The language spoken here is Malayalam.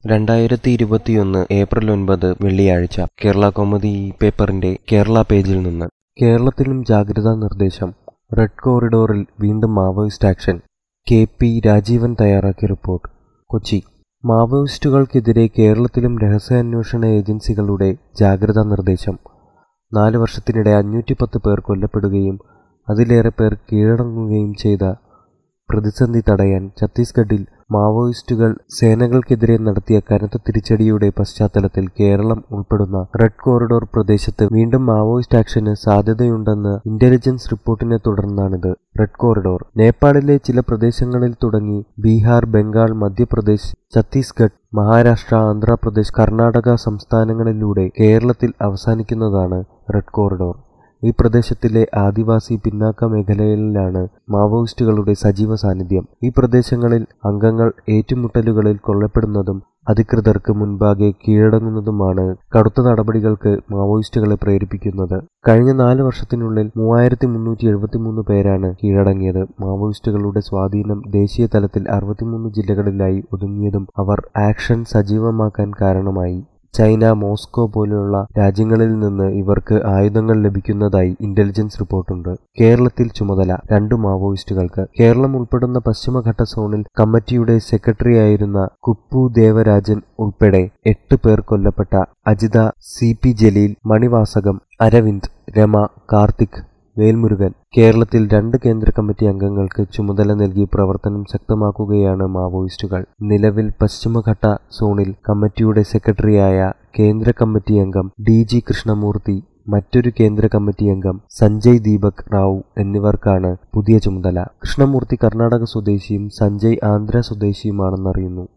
രണ്ടായിരത്തി ഇരുപത്തിയൊന്ന് ഏപ്രിൽ ഒൻപത് വെള്ളിയാഴ്ച കേരള കൗമുദി ഈ പേപ്പറിന്റെ കേരള പേജിൽ നിന്ന് കേരളത്തിലും ജാഗ്രതാ നിർദ്ദേശം റെഡ് കോറിഡോറിൽ വീണ്ടും Maoist action K P Rajeevan തയ്യാറാക്കിയ റിപ്പോർട്ട് കൊച്ചി മാവോയിസ്റ്റുകൾക്കെതിരെ കേരളത്തിലും രഹസ്യാന്വേഷണ ഏജൻസികളുടെ ജാഗ്രതാ നിർദ്ദേശം നാല് വർഷത്തിനിടെ അഞ്ഞൂറ്റി പത്ത് പേർ കൊല്ലപ്പെടുകയും അതിലേറെ പേർ കീഴടങ്ങുകയും ചെയ്ത പ്രതിസന്ധി തടയാൻ ഛത്തീസ്ഗഡിൽ മാവോയിസ്റ്റുകൾ സേനകൾക്കെതിരെ നടത്തിയ കനത്ത തിരിച്ചടിയുടെ പശ്ചാത്തലത്തിൽ കേരളം ഉൾപ്പെടുന്ന റെഡ് കോറിഡോർ പ്രദേശത്ത് വീണ്ടും മാവോയിസ്റ്റ് ആക്ഷന് സാധ്യതയുണ്ടെന്ന് ഇന്റലിജൻസ് റിപ്പോർട്ടിനെ തുടർന്നാണിത് റെഡ് കോറിഡോർ നേപ്പാളിലെ ചില പ്രദേശങ്ങളിൽ തുടങ്ങി ബീഹാർ ബംഗാൾ മധ്യപ്രദേശ് ഛത്തീസ്ഗഡ് മഹാരാഷ്ട്ര ആന്ധ്രാപ്രദേശ് കർണാടക സംസ്ഥാനങ്ങളിലൂടെ കേരളത്തിൽ അവസാനിക്കുന്നതാണ് റെഡ് കോറിഡോർ ഈ പ്രദേശത്തിലെ ആദിവാസി പിന്നാക്ക മേഖലകളിലാണ് മാവോയിസ്റ്റുകളുടെ സജീവ സാന്നിധ്യം ഈ പ്രദേശങ്ങളിൽ അംഗങ്ങൾ ഏറ്റുമുട്ടലുകളിൽ കൊല്ലപ്പെടുന്നതും അധികൃതർക്ക് മുൻപാകെ കീഴടങ്ങുന്നതുമാണ് കടുത്ത നടപടികൾക്ക് മാവോയിസ്റ്റുകളെ പ്രേരിപ്പിക്കുന്നത് കഴിഞ്ഞ നാല് വർഷത്തിനുള്ളിൽ മൂവായിരത്തി മുന്നൂറ്റി എഴുപത്തിമൂന്ന് പേരാണ് കീഴടങ്ങിയത് മാവോയിസ്റ്റുകളുടെ സ്വാധീനം ദേശീയ തലത്തിൽ അറുപത്തിമൂന്ന് ജില്ലകളിലായി ഒതുങ്ങിയതും അവർ ആക്ഷൻ സജീവമാക്കാൻ കാരണമായി ചൈന മോസ്കോ പോലെയുള്ള രാജ്യങ്ങളിൽ നിന്ന് ഇവർക്ക് ആയുധങ്ങൾ ലഭിക്കുന്നതായി ഇന്റലിജൻസ് റിപ്പോർട്ടുണ്ട് കേരളത്തിൽ ചുമതല രണ്ടു മാവോയിസ്റ്റുകൾക്ക് കേരളം ഉൾപ്പെടുന്ന പശ്ചിമഘട്ട സോണിൽ കമ്മിറ്റിയുടെ സെക്രട്ടറിയായിരുന്ന കുപ്പു ദേവരാജൻ ഉൾപ്പെടെ എട്ട് പേർ കൊല്ലപ്പെട്ട അജിത സി പി ജലീൽ മണിവാസകം അരവിന്ദ് രമ കാർത്തിക് വേൽമുരുകൻ കേരളത്തിൽ രണ്ട് കേന്ദ്ര കമ്മിറ്റി അംഗങ്ങൾക്ക് ചുമതല നൽകി പ്രവർത്തനം ശക്തമാക്കുകയാണ് മാവോയിസ്റ്റുകൾ നിലവിൽ പശ്ചിമഘട്ട സോണിൽ കമ്മിറ്റിയുടെ സെക്രട്ടറിയായ കേന്ദ്ര കമ്മിറ്റി അംഗം ഡി ജി കൃഷ്ണമൂർത്തി മറ്റൊരു കേന്ദ്ര കമ്മിറ്റി അംഗം സഞ്ജയ് ദീപക് റാവു എന്നിവർക്കാണ് പുതിയ ചുമതല കൃഷ്ണമൂർത്തി കർണാടക സ്വദേശിയും സഞ്ജയ് ആന്ധ്ര സ്വദേശിയുമാണെന്നറിയുന്നു